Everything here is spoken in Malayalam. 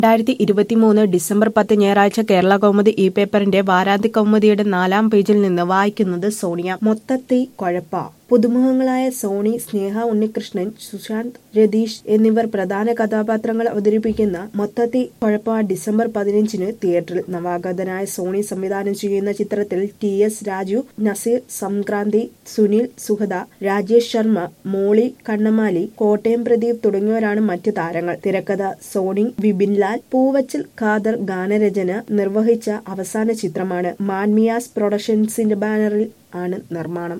രണ്ടായിരത്തി ഇരുപത്തിമൂന്ന് ഡിസംബർ പത്ത് ഞായറാഴ്ച കേരള കൗമുദി ഈ പേപ്പറിന്റെ വാരാന്ത്യ കൗമുദിയുടെ നാലാം പേജിൽ നിന്ന് വായിക്കുന്നത് സോണിയ മൊത്തത്തിൽ കുഴപ്പ പുതുമുഖങ്ങളായ സോണി സ്നേഹ ഉണ്ണികൃഷ്ണൻ സുശാന്ത് രതീഷ് എന്നിവർ പ്രധാന കഥാപാത്രങ്ങൾ അവതരിപ്പിക്കുന്ന മൊത്തത്തിൽ കുഴപ്പ ഡിസംബർ പതിനഞ്ചിന് തിയേറ്ററിൽ നവാഗതനായ സോണി സംവിധാനം ചെയ്യുന്ന ചിത്രത്തിൽ T S Raju Nazeer Sankranthi Sunil Suhada Rajesh Sharma Molly Kannamaly Kottayam Pradeep തുടങ്ങിയവരാണ് മറ്റ് താരങ്ങൾ തിരക്കഥ സോണി വിപിൻലാൽ പൂവച്ചൽ ഖാദർ ഗാനരചന നിർവഹിച്ച അവസാന ചിത്രമാണ് മാൻമിയാസ് പ്രൊഡക്ഷൻസിന്റെ ബാനറിൽ ആണ് നിർമ്മാണം